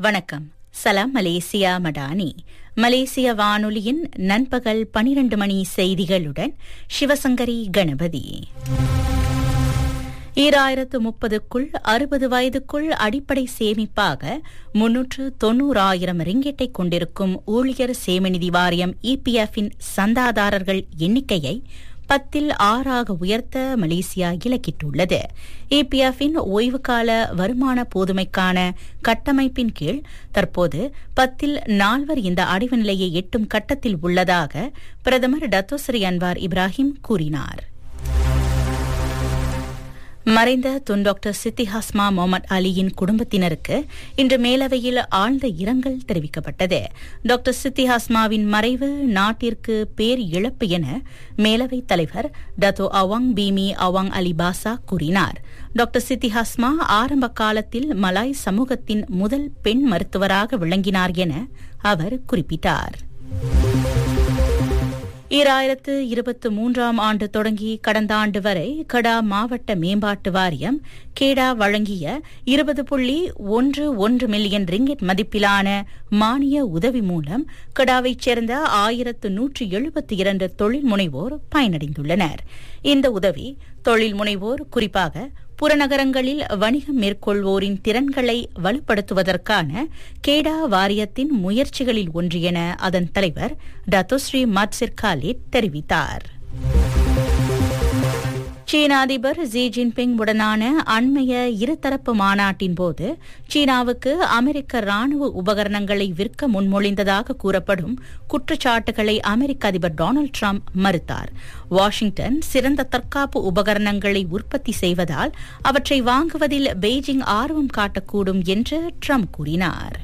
வணக்கம் சலாம் மலேசியா மடானி மலேசிய வானொலியின் நண்பகல் பனிரண்டு மணி செய்திகளுடன் சிவசங்கரி கணபதி ஈராயிரத்து முப்பதுக்குள் அறுபது வயதுக்குள் அடிப்படை சேமிப்பாக முன்னூற்று தொன்னூறாயிரம் ரிங்கெட்டை கொண்டிருக்கும் ஊழியர் சேமநிதி வாரியம் இபிஎஃப்பின் சந்தாதாரர்கள் எண்ணிக்கையை பத்தில் ஆறாக உயர்த்த மலேசியா இலக்கிட்டுள்ளது இபிஎஃப்பின் ஓய்வுகால வருமான போதுமைக்கான கட்டமைப்பின் கீழ் தற்போது பத்தில் நால்வர் இந்த அடைவு நிலையை எட்டும் கட்டத்தில் உள்ளதாக பிரதமர் டத்தோஸ்ரீ அன்வார் இப்ராஹிம் கூறினார் மறைந்த துன் டாக்டர் சித்தி ஹஸ்மா முகமது அலியின் குடும்பத்தினருக்கு இன்று மேலவையில் ஆழ்ந்த இரங்கல் தெரிவிக்கப்பட்டது டாக்டர் சித்தி ஹஸ்மாவின் மறைவு நாட்டிற்கு பேர் இழப்பு என மேலவைத் தலைவர் Dato Awang Bemee Awang Ali Basah கூறினார் டாக்டர் சித்தி ஹஸ்மா ஆரம்ப காலத்தில் மலாய் சமூகத்தின் முதல் பெண் மருத்துவராக விளங்கினார் என அவர் குறிப்பிட்டார் ஈராயிரத்து இருபத்தி மூன்றாம் ஆண்டு தொடங்கி கடந்த ஆண்டு வரை கடா மாவட்ட மேம்பாட்டு வாரியம் கேடா வழங்கிய இருபது புள்ளி ஒன்று ஒன்று மில்லியன் ரிங்கெட் மதிப்பிலான மானிய உதவி மூலம் கடாவைச் சேர்ந்த ஆயிரத்து நூற்று எழுபத்தி இரண்டு தொழில் முனைவோர் பயனடைந்துள்ளனர் இந்த உதவி தொழில் முனைவோர் குறிப்பாக புறநகரங்களில் வணிகம் மேற்கொள்வோரின் திறன்களை வலுப்படுத்துவதற்கான கேடா வாரியத்தின் முயற்சிகளில் ஒன்று என அதன் தலைவர் டத்தோஸ்ரீ மட்சிர் காலிட் தெரிவித்தார் சீன அதிபர் ஜி ஜின்பிங் உடனான அண்மைய இருதரப்பு மாநாட்டின் போது சீனாவுக்கு அமெரிக்க ராணுவ உபகரணங்களை விற்க முன்மொழிந்ததாக கூறப்படும் குற்றச்சாட்டுகளை அமெரிக்க அதிபர் டொனால்டு டிரம்ப் மறுத்தார் வாஷிங்டன் சிறந்த தற்காப்பு உபகரணங்களை உற்பத்தி செய்வதால் அவற்றை வாங்குவதில் பெய்ஜிங் ஆர்வம் காட்டக்கூடும் என்று ட்ரம்ப் கூறினார்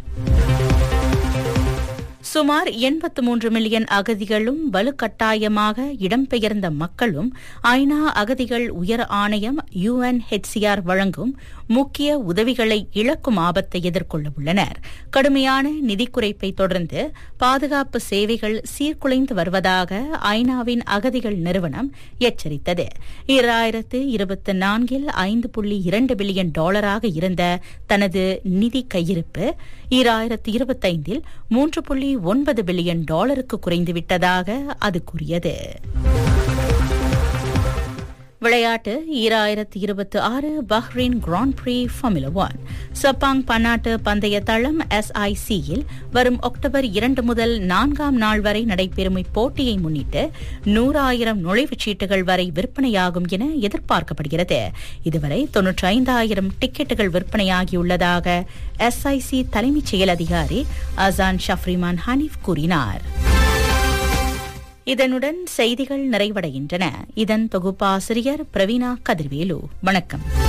சுமார் எண்பத்து மூன்று மில்லியன் அகதிகளும் வலுக்கட்டாயமாக இடம்பெயர்ந்த மக்களும் ஐநா அகதிகள் உயர் ஆணையம் யுஎன்ஹெச்சிஆர் வழங்கும் முக்கிய உதவிகளை இழக்கும் ஆபத்தை எதிர்கொள்ள உள்ளனர் கடுமையான நிதி குறைப்பை தொடர்ந்து பாதுகாப்பு சேவைகள் சீர்குலைந்து வருவதாக ஐநாவின் அகதிகள் நிறுவனம் எச்சரித்தது இரண்டாயிரத்து இருபத்தி நான்கில் ஐந்து புள்ளி இரண்டு பில்லியன் டாலராக இருந்த தனது நிதி கையிருப்பு ஈராயிரத்து இருபத்தைந்தில் மூன்று புள்ளி ஒன்பது பில்லியன் டாலருக்கு குறைந்துவிட்டதாக அது கூறியது விளையாட்டு ஈராயிரத்து இருபத்தி ஆறு Bahrain grand prix formula one Sepang பன்னாட்டு பந்தய தளம் எஸ்ஐசியில் வரும் அக்டோபர் இரண்டு முதல் நான்காம் நாள் வரை நடைபெறும் இப்போட்டியை முன்னிட்டு நூறாயிரம் நுழைவுச் சீட்டுகள் வரை விற்பனையாகும் என எதிர்பார்க்கப்படுகிறது இதுவரை தொன்னூற்றி ஐந்தாயிரம் டிக்கெட்டுகள் விற்பனையாகியுள்ளதாக எஸ்ஐசி தலைமைச் செயல் அதிகாரி அசான் ஷஃப்ரிமான் ஹனீஃப் கூறினார் இதனுடன் செய்திகள் நிறைவடைகின்றன இதன் தொகுப்பாசிரியர் பிரவீனா கதிர்வேலு வணக்கம்